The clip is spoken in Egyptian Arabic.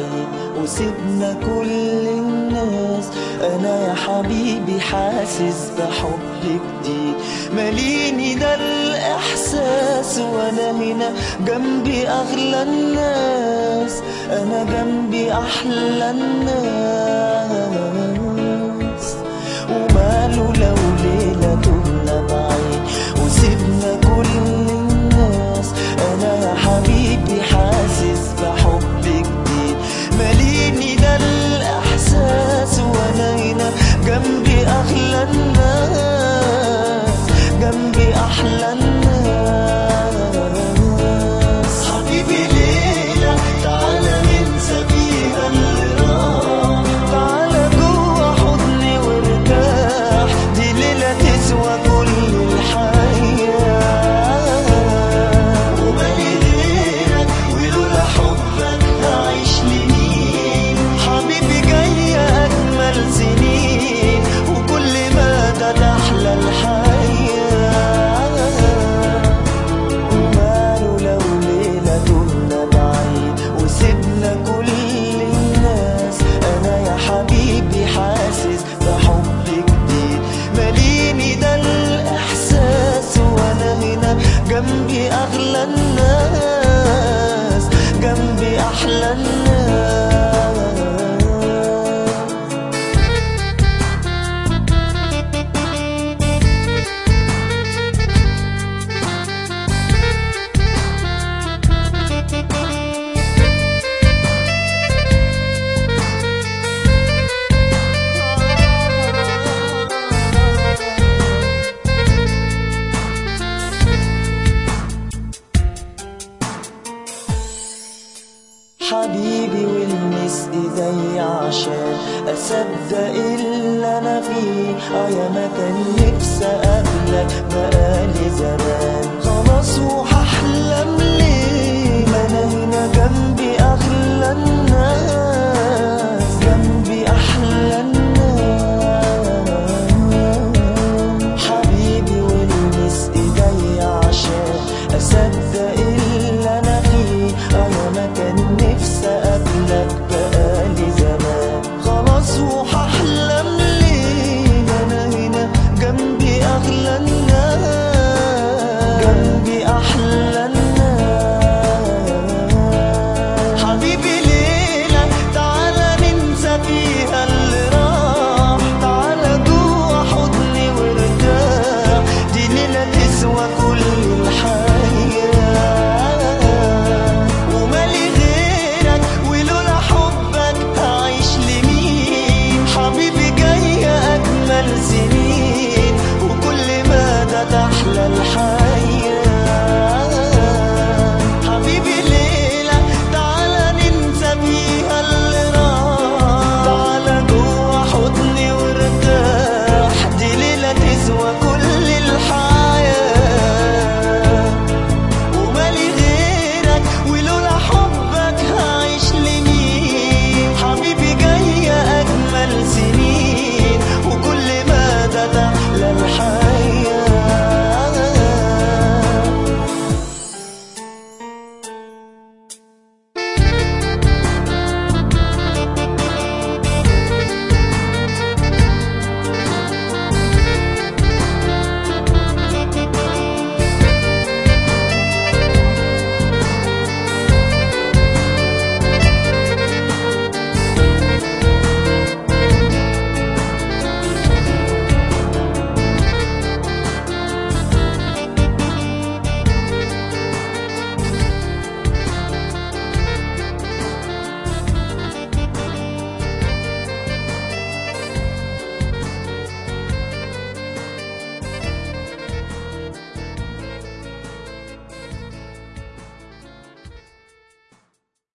بعيد وسيبنا كل الناس انا يا حبيبي حاسس بحب جديد ماليني ده الاحساس وانا هنا جنبي اغلى الناس انا جنبي احلى الناس وماله لو ليلة تهنا بعيد وسيبنا كل الناس انا يا حبيبي حاسس بحب جديد ماليني ده الاحساس وانا هنا جنبي اغلى الناس جنبي احلى الناس حبيبي ليلة تعالى ننسى فيها اللي راح تعالى جوا حضني وارتاح دي ليلة تسوى كل الحياة ومالي غيرك ولولا حبك هعيش لمين حبيبي جاية أجمل سنين وكل مدى تحلى الحياة وماله لو ليلة تهنا بعيد وسيبنا كل الناس أنا يا حبيبي حاسس بحب جديد ماليني ده الإحساس وأنا هنا جنبي أغلى الناس جنبي أحلى الناس حبيبي والمس ايدي عشان اصدق اللي انا فيه اه يا ما كان نفسي اقابلك بقالي زمان خلاص وح